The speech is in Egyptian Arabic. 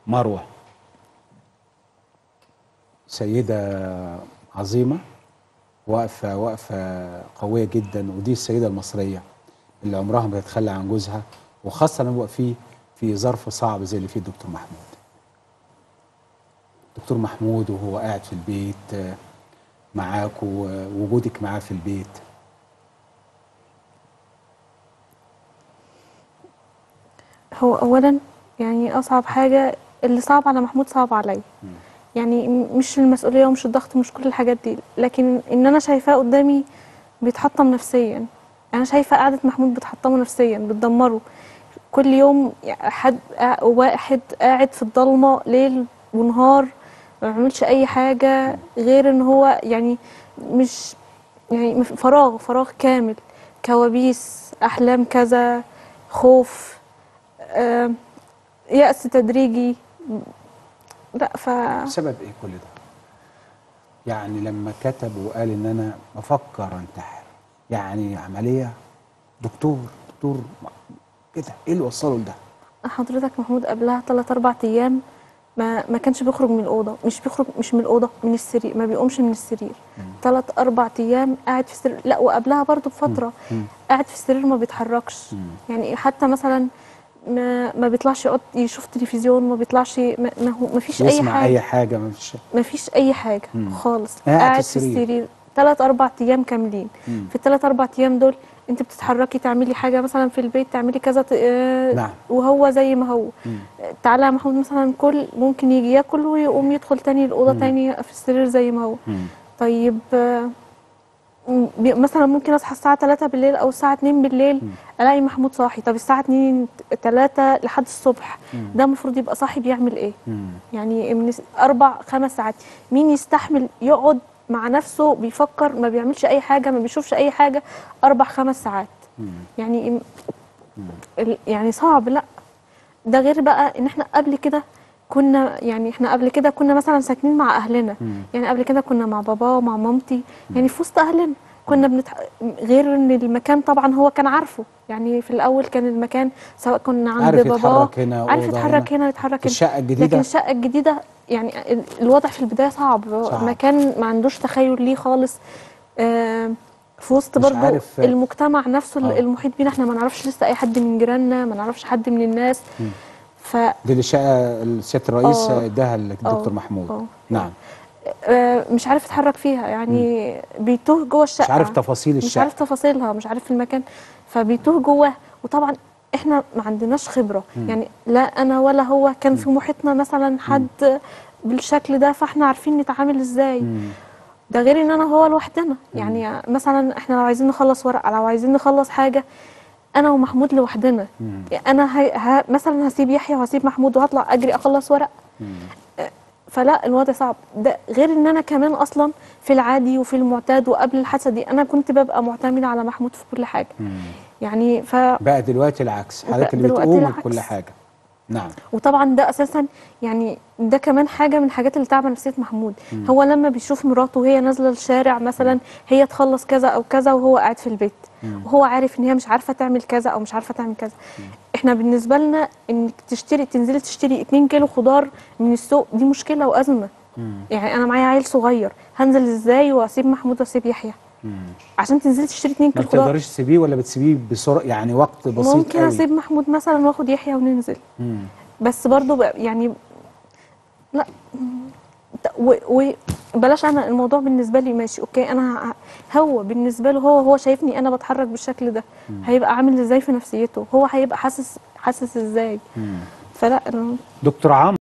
مروه سيده عظيمه واقفه واقفه قويه جدا ودي السيده المصريه اللي عمرها ما تتخلى عن جوزها وخاصه لما يبقى فيه في ظرف صعب زي اللي فيه الدكتور محمود دكتور محمود وهو قاعد في البيت آه، معاك ووجودك معاه في البيت هو اولا يعني اصعب حاجه اللي صعب على محمود صعب عليا يعني م- مش المسؤوليه ومش الضغط مش كل الحاجات دي لكن ان انا شايفاه قدامي بيتحطم نفسيا انا شايفه قعده محمود بتحطمه نفسيا بتدمره كل يوم حد قا- واحد قاعد في الضلمه ليل ونهار ما بيعملش اي حاجه غير ان هو يعني مش يعني مف- فراغ فراغ كامل كوابيس احلام كذا خوف آه، يأس تدريجي لا ف بسبب ايه كل ده يعني لما كتب وقال ان انا بفكر انتحر يعني عمليه دكتور دكتور كده ايه اللي وصله لده حضرتك محمود قبلها ثلاث اربع ايام ما ما كانش بيخرج من الاوضه مش بيخرج مش من الاوضه من السرير ما بيقومش من السرير ثلاث اربع ايام قاعد في السرير لا وقبلها برضو بفتره مم. قاعد في السرير ما بيتحركش يعني حتى مثلا ما ما بيطلعش يقعد يشوف تلفزيون ما بيطلعش ما, ما هو ما فيش اي يسمع حاجه اي حاجه ما فيش ما فيش اي حاجه مم. خالص قاعد في قاعد في السرير. السرير ثلاث اربع ايام كاملين مم. في الثلاث اربع ايام دول انت بتتحركي تعملي حاجه مثلا في البيت تعملي كذا ت- آه، نعم. وهو زي ما هو مم. تعالى يا محمود مثلا كل ممكن يجي ياكل ويقوم يدخل تاني الاوضه مم. تاني في السرير زي ما هو مم. طيب آه، م- بي- مثلا ممكن اصحى الساعه 3 بالليل او الساعه 2 بالليل الاقي محمود صاحي طب الساعه 2 3 لحد الصبح ده المفروض يبقى صاحي بيعمل ايه مم. يعني من س- اربع خمس ساعات مين يستحمل يقعد مع نفسه بيفكر ما بيعملش اي حاجه ما بيشوفش اي حاجه اربع خمس ساعات مم. يعني ال- يعني صعب لا ده غير بقى ان احنا قبل كده كنا يعني احنا قبل كده كنا مثلا ساكنين مع اهلنا مم. يعني قبل كده كنا مع بابا ومع مامتي يعني في وسط اهلنا كنا بنتح... غير ان المكان طبعا هو كان عارفه يعني في الاول كان المكان سواء كنا عند عارف بابا يتحرك هنا عارف أوضة يتحرك هنا يتحرك هنا الشقه الجديده لكن الشقه الجديده يعني ال- الوضع في البدايه صعب, صعب. مكان ما عندوش تخيل ليه خالص آه في وسط مش برضو عارف- المجتمع نفسه آه. المحيط بينا احنا ما نعرفش لسه اي حد من جيراننا ما نعرفش حد من الناس ف دي اللي شقه سياده الرئيس آه. اداها للدكتور آه. محمود آه. نعم آه، مش عارف يتحرك فيها يعني بيتوه جوه الشقه مش عارف تفاصيل مش الشقه عارف تفاصيلها مش عارف المكان فبيتوه جواه وطبعا احنا ما عندناش خبره يعني لا انا ولا هو كان في محيطنا مثلا حد بالشكل ده فاحنا عارفين نتعامل ازاي مم. ده غير ان انا هو لوحدنا يعني مثلا احنا لو عايزين نخلص ورقه لو عايزين نخلص حاجه انا ومحمود لوحدنا مم. يعني انا هي ه... مثلا هسيب يحيى وهسيب محمود وهطلع اجري اخلص ورق مم. فلا الوضع صعب ده غير ان انا كمان اصلا في العادي وفي المعتاد وقبل الحادثه دي انا كنت ببقى معتمده على محمود في كل حاجه مم. يعني ف بقى دلوقتي العكس حضرتك بقى اللي دلوقتي بتقوم العكس. بكل حاجه نعم وطبعا ده اساسا يعني ده كمان حاجه من الحاجات اللي تعب نفسيه محمود هو لما بيشوف مراته وهي نازله الشارع مثلا هي تخلص كذا او كذا وهو قاعد في البيت وهو عارف ان هي مش عارفه تعمل كذا او مش عارفه تعمل كذا احنا بالنسبه لنا انك تشتري تنزلي تشتري 2 كيلو خضار من السوق دي مشكله وازمه يعني انا معايا عيل صغير هنزل ازاي واسيب محمود واسيب يحيى مم. عشان تنزلي تشتري 2 ما كيلو خضار بتقدريش تسيبيه ولا بتسيبيه بسرعه يعني وقت بسيط ممكن قوي اسيب محمود مثلا واخد يحيى وننزل مم. بس برضو بقى يعني لا و- وبلاش انا الموضوع بالنسبه لي ماشي اوكي انا ه- هو بالنسبه له هو هو شايفني انا بتحرك بالشكل ده هيبقى عامل ازاي في نفسيته هو هيبقى حاسس حاسس ازاي مم. فلا أنا دكتور عمرو